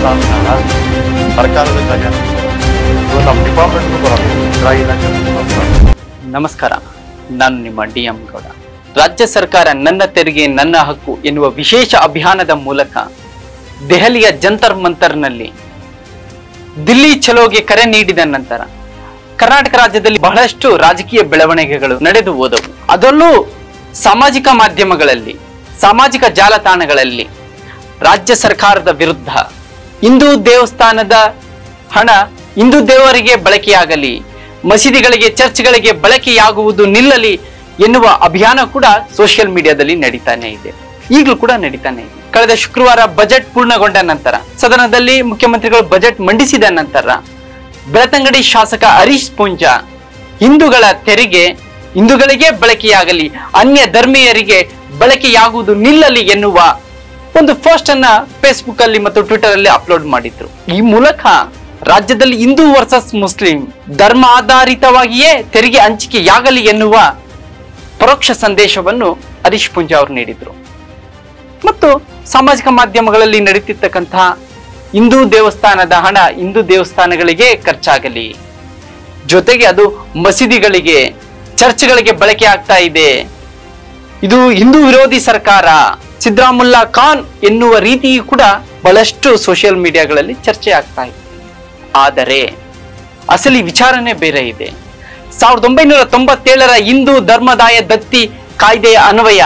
ಅಂತ ಸರ್ಕಾರದ ಕಾರ್ಯ ಇದು ನಮ್ಮ ಡಿಪಾರ್ಟ್ಮೆಂಟ್ಗೂ ಬರೋದು ಮುಜರಾಯಿ ಇಲಾಖೆ ಮುಖಾಂತರ. ನಮಸ್ಕಾರ ನಾನು ನಿಮ್ಮ ಡಿ ಎಂ ಗೌಡ ರಾಜ್ಯ ಸರ್ಕಾರ ನನ್ನ ತೆರಿಗೆ ನನ್ನ ಹಕ್ಕು ಎನ್ನುವ ವಿಶೇಷ ಅಭಿಯಾನದ ಮೂಲಕ ದೆಹಲಿಯ ಜಂತರ್ ಮಂತರ್ನಲ್ಲಿ ದಿಲ್ಲಿ ಚಲೋಗೆ ಕರೆ ನೀಡಿದ ನಂತರ ಕರ್ನಾಟಕ ರಾಜ್ಯದಲ್ಲಿ ಬಹಳಷ್ಟು ರಾಜಕೀಯ ಬೆಳವಣಿಗೆಗಳು ನಡೆದು ಹೋದವು ಅದರಲ್ಲೂ ಸಾಮಾಜಿಕ ಮಾಧ್ಯಮಗಳಲ್ಲಿ ಸಾಮಾಜಿಕ ಜಾಲತಾಣಗಳಲ್ಲಿ ರಾಜ್ಯ ಸರ್ಕಾರದ ವಿರುದ್ಧ ಹಿಂದೂ ದೇವಸ್ಥಾನದ ಹಣ ಹಿಂದೂ ದೇವರಿಗೆ ಬಳಕೆಯಾಗಲಿ ಮಸೀದಿಗಳಿಗೆ ಚರ್ಚ್ಗಳಿಗೆ ಬಳಕೆಯಾಗುವುದು ನಿಲ್ಲಲಿ ಎನ್ನುವ ಅಭಿಯಾನ ಕೂಡ ಸೋಷಿಯಲ್ ಮೀಡಿಯಾದಲ್ಲಿ ನಡೀತಾನೆ ಇದೆ ಈಗಲೂ ಕೂಡ ನಡೀತಾನೆ ಇದೆ ಕಳೆದ ಶುಕ್ರವಾರ ಬಜೆಟ್ ಪೂರ್ಣಗೊಂಡ ನಂತರ ಸದನದಲ್ಲಿ ಮುಖ್ಯಮಂತ್ರಿಗಳು ಬಜೆಟ್ ಮಂಡಿಸಿದ ನಂತರ ಬೆಳತಂಗಡಿ ಶಾಸಕ ಹರೀಶ್ ಪೂಂಜಾ ಹಿಂದೂಗಳ ತೆರಿಗೆ ಹಿಂದೂಗಳಿಗೆ ಬಳಕೆಯಾಗಲಿ ಅನ್ಯ ಧರ್ಮೀಯರಿಗೆ ಬಳಕೆಯಾಗುವುದು ನಿಲ್ಲಲಿ ಎನ್ನುವ ಒಂದು ಪೋಸ್ಟ್ ಅನ್ನ ಫೇಸ್ಬುಕ್ ಅಲ್ಲಿ ಮತ್ತು ಟ್ವಿಟರ್ ಅಲ್ಲಿ ಅಪ್ಲೋಡ್ ಮಾಡಿದ್ರು ಈ ಮೂಲಕ ರಾಜ್ಯದಲ್ಲಿ ಹಿಂದೂ ವರ್ಸಸ್ ಮುಸ್ಲಿಂ ಧರ್ಮ ಆಧಾರಿತವಾಗಿಯೇ ತೆರಿಗೆ ಹಂಚಿಕೆಯಾಗಲಿ ಎನ್ನುವ ಪರೋಕ್ಷ ಸಂದೇಶವನ್ನು ಹರೀಶ್ ಪೂಂಜಾ ಅವರು ನೀಡಿದ್ರು ಮತ್ತು ಸಾಮಾಜಿಕ ಮಾಧ್ಯಮಗಳಲ್ಲಿ ನಡೀತಿರ್ತಕ್ಕಂತಹ ಹಿಂದೂ ದೇವಸ್ಥಾನದ ಹಣ ಹಿಂದೂ ದೇವಸ್ಥಾನಗಳಿಗೆ ಖರ್ಚಾಗಲಿ ಜೊತೆಗೆ ಅದು ಮಸೀದಿಗಳಿಗೆ ಚರ್ಚ್ಗಳಿಗೆ ಬಳಕೆ ಆಗ್ತಾ ಇದೆ ಇದು ಹಿಂದೂ ವಿರೋಧಿ ಸರ್ಕಾರ ಸಿದ್ದರಾಮುಲ್ಲಾ ಖಾನ್ ಎನ್ನುವ ರೀತಿಯೂ ಕೂಡ ಬಹಳಷ್ಟು ಸೋಷಿಯಲ್ ಮೀಡಿಯಾಗಳಲ್ಲಿ ಚರ್ಚೆ ಆಗ್ತಾ ಇದೆ ಆದರೆ ಅಸಲಿ ವಿಚಾರನೆ ಬೇರೆ ಇದೆ ಸಾವಿರದ ಒಂಬೈನೂರ ತೊಂಬತ್ತೇಳರ ಹಿಂದೂ ಧರ್ಮದಾಯ ದತ್ತಿ ಕಾಯ್ದೆಯ ಅನ್ವಯ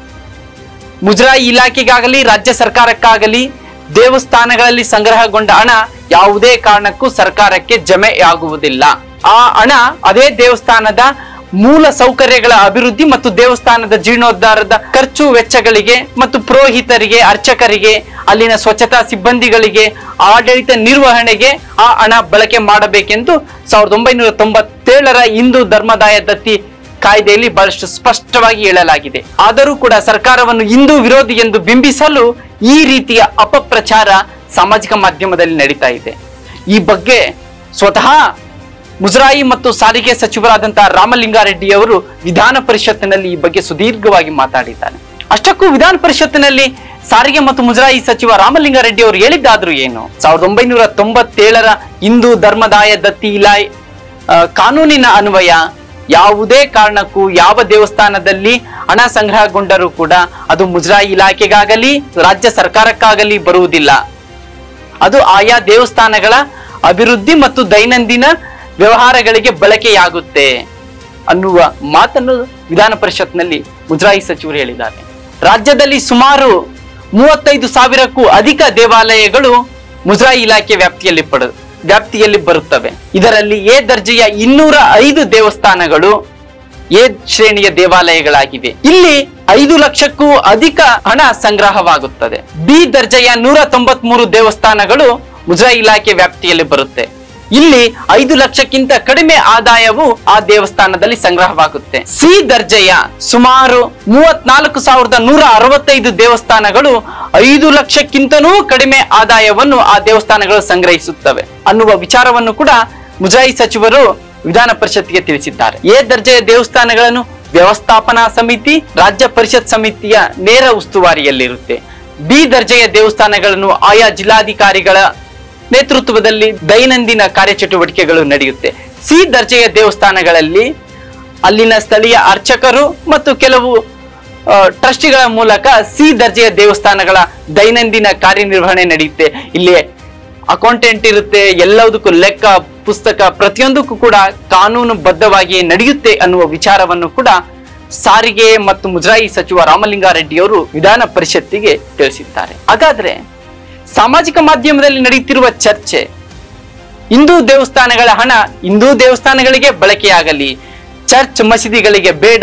ಮುಜರಾಯಿ ಇಲಾಖೆಗಾಗಲಿ ರಾಜ್ಯ ಸರ್ಕಾರಕ್ಕಾಗಲಿ ದೇವಸ್ಥಾನಗಳಲ್ಲಿ ಸಂಗ್ರಹಗೊಂಡ ಹಣ ಯಾವುದೇ ಕಾರಣಕ್ಕೂ ಸರ್ಕಾರಕ್ಕೆ ಜಮೆಯಾಗುವುದಿಲ್ಲ ಆ ಹಣ ಅದೇ ದೇವಸ್ಥಾನದ ಮೂಲ ಸೌಕರ್ಯಗಳ ಅಭಿವೃದ್ಧಿ ಮತ್ತು ದೇವಸ್ಥಾನದ ಜೀರ್ಣೋದ್ಧಾರದ ಖರ್ಚು ವೆಚ್ಚಗಳಿಗೆ ಮತ್ತು ಪುರೋಹಿತರಿಗೆ ಅರ್ಚಕರಿಗೆ ಅಲ್ಲಿನ ಸ್ವಚ್ಛತಾ ಸಿಬ್ಬಂದಿಗಳಿಗೆ ಆಡಳಿತ ನಿರ್ವಹಣೆಗೆ ಆ ಹಣ ಬಳಕೆ ಮಾಡಬೇಕೆಂದು ಸಾವಿರದ ಒಂಬೈನೂರ ತೊಂಬತ್ತೇಳರ ಹಿಂದೂ ಧರ್ಮದಾಯ ದತ್ತಿ ಕಾಯ್ದೆಯಲ್ಲಿ ಬಹಳಷ್ಟು ಸ್ಪಷ್ಟವಾಗಿ ಹೇಳಲಾಗಿದೆ ಆದರೂ ಕೂಡ ಸರ್ಕಾರವನ್ನು ಹಿಂದೂ ವಿರೋಧಿ ಎಂದು ಬಿಂಬಿಸಲು ಈ ರೀತಿಯ ಅಪಪ್ರಚಾರ ಸಾಮಾಜಿಕ ಮಾಧ್ಯಮದಲ್ಲಿ ನಡೀತಾ ಇದೆ ಈ ಬಗ್ಗೆ ಸ್ವತಃ ಮುಜರಾಯಿ ಮತ್ತು ಸಾರಿಗೆ ಸಚಿವರಾದಂತಹ ರಾಮಲಿಂಗಾರೆಡ್ಡಿ ಅವರು ವಿಧಾನ ಪರಿಷತ್ತಿನಲ್ಲಿ ಈ ಬಗ್ಗೆ ಸುದೀರ್ಘವಾಗಿ ಮಾತಾಡಿದ್ದಾರೆ ಅಷ್ಟಕ್ಕೂ ವಿಧಾನ ಪರಿಷತ್ತಿನಲ್ಲಿ ಸಾರಿಗೆ ಮತ್ತು ಮುಜರಾಯಿ ಸಚಿವ ರಾಮಲಿಂಗಾರೆಡ್ಡಿ ಅವರು ಹೇಳಿದ್ದಾದ್ರೂ ಏನು ಸಾವಿರದ ಒಂಬೈನೂರ ತೊಂಬತ್ತೇಳರ ಹಿಂದೂ ಧರ್ಮದಾಯ ದತ್ತಿ ಇಲಾಯ್ ಆ, ಕಾನೂನಿನ ಅನ್ವಯ ಯಾವುದೇ ಕಾರಣಕ್ಕೂ ಯಾವ ದೇವಸ್ಥಾನದಲ್ಲಿ ಹಣ ಸಂಗ್ರಹಗೊಂಡರೂ ಕೂಡ ಅದು ಮುಜರಾಯಿ ಇಲಾಖೆಗಾಗಲಿ ರಾಜ್ಯ ಸರ್ಕಾರಕ್ಕಾಗಲಿ ಬರುವುದಿಲ್ಲ ಅದು ಆಯಾ ದೇವಸ್ಥಾನಗಳ ಅಭಿವೃದ್ಧಿ ಮತ್ತು ದೈನಂದಿನ ವ್ಯವಹಾರಗಳಿಗೆ ಬಳಕೆಯಾಗುತ್ತೆ ಅನ್ನುವ ಮಾತನ್ನು ವಿಧಾನ ಪರಿಷತ್ನಲ್ಲಿ ಮುಜರಾಯಿ ಸಚಿವರು ಹೇಳಿದ್ದಾರೆ ರಾಜ್ಯದಲ್ಲಿ ಸುಮಾರು ಮೂವತ್ತೈದು ಸಾವಿರಕ್ಕೂ ಅಧಿಕ ದೇವಾಲಯಗಳು ಮುಜರಾಯಿ ಇಲಾಖೆ ವ್ಯಾಪ್ತಿಯಲ್ಲಿ ಪಡ ವ್ಯಾಪ್ತಿಯಲ್ಲಿ ಬರುತ್ತವೆ ಇದರಲ್ಲಿ ಎ ದರ್ಜೆಯ ಇನ್ನೂರ ಐದು ದೇವಸ್ಥಾನಗಳು ಎ ಶ್ರೇಣಿಯ ದೇವಾಲಯಗಳಾಗಿವೆ ಇಲ್ಲಿ ಐದು ಲಕ್ಷಕ್ಕೂ ಅಧಿಕ ಹಣ ಸಂಗ್ರಹವಾಗುತ್ತದೆ ಬಿ ದರ್ಜೆಯ ನೂರ ತೊಂಬತ್ಮೂರು ದೇವಸ್ಥಾನಗಳು ಮುಜರಾಯಿ ಇಲಾಖೆ ವ್ಯಾಪ್ತಿಯಲ್ಲಿ ಬರುತ್ತೆ ಇಲ್ಲಿ ಐದು ಲಕ್ಷಕ್ಕಿಂತ ಕಡಿಮೆ ಆದಾಯವು ಆ ದೇವಸ್ಥಾನದಲ್ಲಿ ಸಂಗ್ರಹವಾಗುತ್ತೆ ಸಿ ದರ್ಜೆಯ ಸುಮಾರು ಮೂವತ್ನಾಲ್ಕು ಸಾವಿರದ ನೂರ ಅರವತ್ತೈದು ದೇವಸ್ಥಾನಗಳು ಐದು ಲಕ್ಷಕ್ಕಿಂತನೂ ಕಡಿಮೆ ಆದಾಯವನ್ನು ಆ ದೇವಸ್ಥಾನಗಳು ಸಂಗ್ರಹಿಸುತ್ತವೆ ಅನ್ನುವ ವಿಚಾರವನ್ನು ಕೂಡ ಮುಜರಾಯಿ ಸಚಿವರು ವಿಧಾನ ಪರಿಷತ್ಗೆ ತಿಳಿಸಿದ್ದಾರೆ ಎ ದರ್ಜೆಯ ದೇವಸ್ಥಾನಗಳನ್ನು ವ್ಯವಸ್ಥಾಪನಾ ಸಮಿತಿ ರಾಜ್ಯ ಪರಿಷತ್ ಸಮಿತಿಯ ನೇರ ಉಸ್ತುವಾರಿಯಲ್ಲಿರುತ್ತೆ ಬಿ ದರ್ಜೆಯ ದೇವಸ್ಥಾನಗಳನ್ನು ಆಯಾ ಜಿಲ್ಲಾಧಿಕಾರಿಗಳ ನೇತೃತ್ವದಲ್ಲಿ ದೈನಂದಿನ ಕಾರ್ಯಚಟುವಟಿಕೆಗಳು ನಡೆಯುತ್ತೆ ಸಿ ದರ್ಜೆಯ ದೇವಸ್ಥಾನಗಳಲ್ಲಿ ಅಲ್ಲಿನ ಸ್ಥಳೀಯ ಅರ್ಚಕರು ಮತ್ತು ಕೆಲವು ಆ, ಟ್ರಸ್ಟಿಗಳ ಮೂಲಕ ಸಿ ದರ್ಜೆಯ ದೇವಸ್ಥಾನಗಳ ದೈನಂದಿನ ಕಾರ್ಯನಿರ್ವಹಣೆ ನಡೆಯುತ್ತೆ ಇಲ್ಲಿ ಅಕೌಂಟೆಂಟ್ ಇರುತ್ತೆ ಎಲ್ಲದಕ್ಕೂ ಲೆಕ್ಕ ಪುಸ್ತಕ ಪ್ರತಿಯೊಂದಕ್ಕೂ ಕೂಡ ಕಾನೂನು ಬದ್ಧವಾಗಿ ನಡೆಯುತ್ತೆ ಅನ್ನುವ ವಿಚಾರವನ್ನು ಕೂಡ ಸಾರಿಗೆ ಮತ್ತು ಮುಜರಾಯಿ ಸಚಿವ ರಾಮಲಿಂಗಾರೆಡ್ಡಿ ಅವರು ವಿಧಾನ ಪರಿಷತ್ತಿಗೆ ತಿಳಿಸಿದ್ದಾರೆ ಹಾಗಾದ್ರೆ ಸಾಮಾಜಿಕ ಮಾಧ್ಯಮದಲ್ಲಿ ನಡೆಯುತ್ತಿರುವ ಚರ್ಚೆ ಹಿಂದೂ ದೇವಸ್ಥಾನಗಳ ಹಣ ಹಿಂದೂ ದೇವಸ್ಥಾನಗಳಿಗೆ ಬಳಕೆಯಾಗಲಿ ಚರ್ಚ್ ಮಸೀದಿಗಳಿಗೆ ಬೇಡ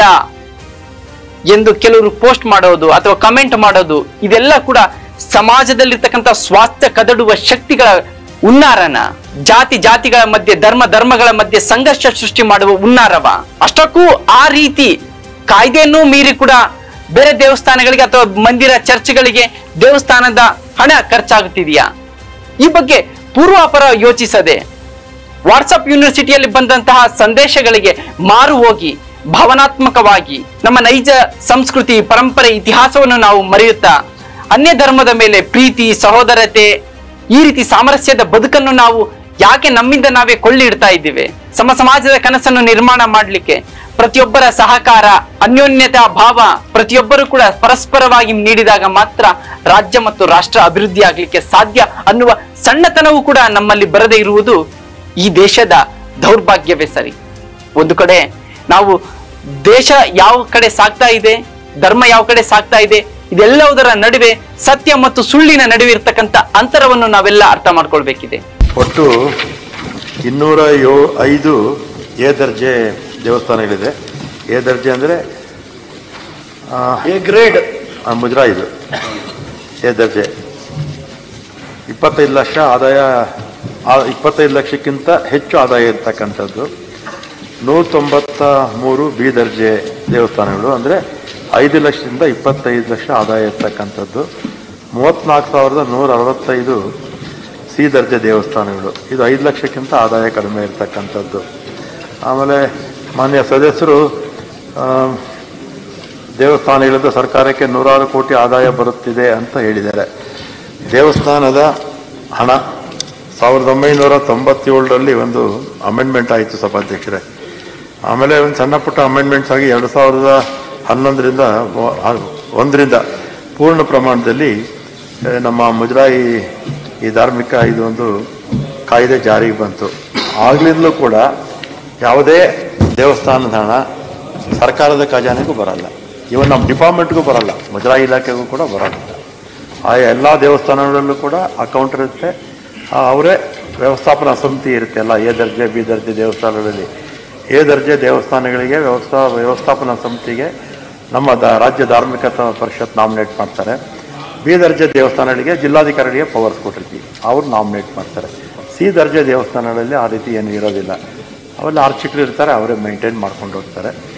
ಎಂದು ಕೆಲವರು ಪೋಸ್ಟ್ ಮಾಡೋದು ಅಥವಾ ಕಮೆಂಟ್ ಮಾಡೋದು ಇದೆಲ್ಲ ಕೂಡ ಸಮಾಜದಲ್ಲಿರ್ತಕ್ಕಂಥ ಸ್ವಾಸ್ಥ್ಯ ಕದಡುವ ಶಕ್ತಿಗಳ ಉನ್ನಾರನ ಜಾತಿ ಜಾತಿಗಳ ಮಧ್ಯೆ ಧರ್ಮ ಧರ್ಮಗಳ ಮಧ್ಯೆ ಸಂಘರ್ಷ ಸೃಷ್ಟಿ ಮಾಡುವ ಉನ್ನಾರವ ಅಷ್ಟಕ್ಕೂ ಆ ರೀತಿ ಕಾಯ್ದೆಯನ್ನು ಮೀರಿ ಕೂಡ ಬೇರೆ ದೇವಸ್ಥಾನಗಳಿಗೆ ಅಥವಾ ಮಂದಿರ ಚರ್ಚ್ಗಳಿಗೆ ದೇವಸ್ಥಾನದ ಹಣ ಖರ್ಚಾಗುತ್ತಿದೆಯಾ ಈ ಬಗ್ಗೆ ಪೂರ್ವಾಪರ ಯೋಚಿಸದೆ ವಾಟ್ಸಪ್ ಯೂನಿವರ್ಸಿಟಿಯಲ್ಲಿ ಬಂದಂತಹ ಸಂದೇಶಗಳಿಗೆ ಮಾರು ಹೋಗಿ ಭಾವನಾತ್ಮಕವಾಗಿ ನಮ್ಮ ನೈಜ ಸಂಸ್ಕೃತಿ ಪರಂಪರೆ ಇತಿಹಾಸವನ್ನು ನಾವು ಮರೆಯುತ್ತಾ ಅನ್ಯ ಧರ್ಮದ ಮೇಲೆ ಪ್ರೀತಿ ಸಹೋದರತೆ ಈ ರೀತಿ ಸಾಮರಸ್ಯದ ಬದುಕನ್ನು ನಾವು ಯಾಕೆ ನಮ್ಮಿಂದ ನಾವೇ ಕೊಳ್ಳಿ ಇಡ್ತಾ ಇದ್ದೀವಿ ಸಮ ಸಮಾಜದ ಕನಸನ್ನು ನಿರ್ಮಾಣ ಮಾಡಲಿಕ್ಕೆ ಪ್ರತಿಯೊಬ್ಬರ ಸಹಕಾರ ಅನ್ಯೋನ್ಯತಾ ಭಾವ ಪ್ರತಿಯೊಬ್ಬರು ಕೂಡ ಪರಸ್ಪರವಾಗಿ ನೀಡಿದಾಗ ಮಾತ್ರ ರಾಜ್ಯ ಮತ್ತು ರಾಷ್ಟ್ರ ಅಭಿವೃದ್ಧಿ ಆಗ್ಲಿಕ್ಕೆ ಸಾಧ್ಯ ಅನ್ನುವ ಸಣ್ಣತನವೂ ಕೂಡ ನಮ್ಮಲ್ಲಿ ಬರದೇ ಇರುವುದು ಈ ದೇಶದ ದೌರ್ಭಾಗ್ಯವೇ ಸರಿ ಒಂದು ಕಡೆ ನಾವು ದೇಶ ಯಾವ ಕಡೆ ಸಾಗ್ತಾ ಇದೆ ಧರ್ಮ ಯಾವ ಕಡೆ ಸಾಗ್ತಾ ಇದೆ ಇದೆಲ್ಲವುದರ ನಡುವೆ ಸತ್ಯ ಮತ್ತು ಸುಳ್ಳಿನ ನಡುವೆ ಇರ್ತಕ್ಕಂಥ ಅಂತರವನ್ನು ನಾವೆಲ್ಲ ಅರ್ಥ ಮಾಡ್ಕೊಳ್ಬೇಕಿದೆ ಒಟ್ಟು ಇನ್ನೂರ ಯೋ ಐದು ಎ ದರ್ಜೆ ದೇವಸ್ಥಾನಗಳಿದೆ ಎ ದರ್ಜೆ ಅಂದರೆ ಎ ಗ್ರೇಡ್ ಮುಜರಾ ಇದು ಎ ದರ್ಜೆ ಇಪ್ಪತ್ತೈದು ಲಕ್ಷ ಆದಾಯ ಆ- ಇಪ್ಪತ್ತೈದು ಲಕ್ಷಕ್ಕಿಂತ ಹೆಚ್ಚು ಆದಾಯ ಇರ್ತಕ್ಕಂಥದ್ದು ನೂರ ತೊಂಬತ್ತ ಮೂರು ಬಿ ದರ್ಜೆ ದೇವಸ್ಥಾನಗಳು ಅಂದರೆ ಐದು ಲಕ್ಷದಿಂದ ಇಪ್ಪತ್ತೈದು ಲಕ್ಷ ಆದಾಯ ಇರ್ತಕ್ಕಂಥದ್ದು ಮೂವತ್ತ್ನಾಲ್ಕು ಸಾವಿರದ ನೂರ ಅರವತ್ತೈದು ಸಿ ದರ್ಜೆ ದೇವಸ್ಥಾನಗಳು ಇದು ಐದು ಲಕ್ಷಕ್ಕಿಂತ ಆದಾಯ ಕಡಿಮೆ ಇರ್ತಕ್ಕಂಥದ್ದು ಆಮೇಲೆ ಮಾನ್ಯ ಸದಸ್ಯರು ಆ, ದೇವಸ್ಥಾನಗಳಿಂದ ಸರ್ಕಾರಕ್ಕೆ ನೂರಾರು ಕೋಟಿ ಆದಾಯ ಬರುತ್ತಿದೆ ಅಂತ ಹೇಳಿದ್ದಾರೆ ದೇವಸ್ಥಾನದ ಹಣ ಸಾವಿರದ ಒಂಬೈನೂರ ತೊಂಬತ್ತೇಳರಲ್ಲಿ ಒಂದು ಅಮೆಂಡ್ಮೆಂಟ್ ಆಯಿತು ಸಭಾಧ್ಯಕ್ಷರೇ ಆಮೇಲೆ ಒಂದು ಸಣ್ಣ ಪುಟ್ಟ ಅಮೆಂಡ್ಮೆಂಟ್ಸ್ ಆಗಿ ಎರಡು ಸಾವಿರದ ಹನ್ನೊಂದರಿಂದ ಒ- ಆ- ಒಂದರಿಂದ ಪೂರ್ಣ ಪ್ರಮಾಣದಲ್ಲಿ ಆ, ನಮ್ಮ ಮುಜರಾಯಿ ಈ ಧಾರ್ಮಿಕ ಇದು ಒಂದು ಕಾಯ್ದೆ ಜಾರಿಗೆ ಬಂತು ಆಗ್ಲಿಂದಲೂ ಕೂಡ ಯಾವುದೇ ದೇವಸ್ಥಾನದ ಹಣ ಸರ್ಕಾರದ ಖಜಾನೆಗೂ ಬರಲ್ಲ ಇವನ್ ನಮ್ಮ ಡಿಪಾರ್ಟ್ಮೆಂಟ್ಗೂ ಬರಲ್ಲ ಮುಜರಾಯಿ ಇಲಾಖೆಗೂ ಕೂಡ ಬರಲ್ಲ ಆ ಎಲ್ಲ ದೇವಸ್ಥಾನಗಳಲ್ಲೂ ಕೂಡ ಅಕೌಂಟ್ ಇರುತ್ತೆ ಆ, ಅವರೇ ವ್ಯವಸ್ಥಾಪನಾ ಸಮಿತಿ ಇರುತ್ತೆ ಎಲ್ಲ ಎ ದರ್ಜೆ ಬಿ ದರ್ಜೆ ದೇವಸ್ಥಾನಗಳಲ್ಲಿ ಎ ದರ್ಜೆ ದೇವಸ್ಥಾನಗಳಿಗೆ ವ್ಯವಸ್ಥಾ ವ್ಯವಸ್ಥಾಪನಾ ಸಮಿತಿಗೆ ನಮ್ಮ ದ ರಾಜ್ಯ ಧಾರ್ಮಿಕ ಪರಿಷತ್ ನಾಮಿನೇಟ್ ಮಾಡ್ತಾರೆ ಬಿ ದರ್ಜೆ ದೇವಸ್ಥಾನಗಳಿಗೆ ಜಿಲ್ಲಾಧಿಕಾರಿಗಳಿಗೆ ಪವರ್ಸ್ ಕೊಟ್ಟಿರ್ತೀವಿ ಅವ್ರು ನಾಮಿನೇಟ್ ಮಾಡ್ತಾರೆ ಸಿ ದರ್ಜೆ ದೇವಸ್ಥಾನಗಳಲ್ಲಿ ಆ ರೀತಿ ಏನು ಇರೋದಿಲ್ಲ ಅವೆಲ್ಲ ಅರ್ಚಕರು ಇರ್ತಾರೆ ಅವರೇ ಮೇಂಟೈನ್ ಮಾಡ್ಕೊಂಡು ಹೋಗ್ತಾರೆ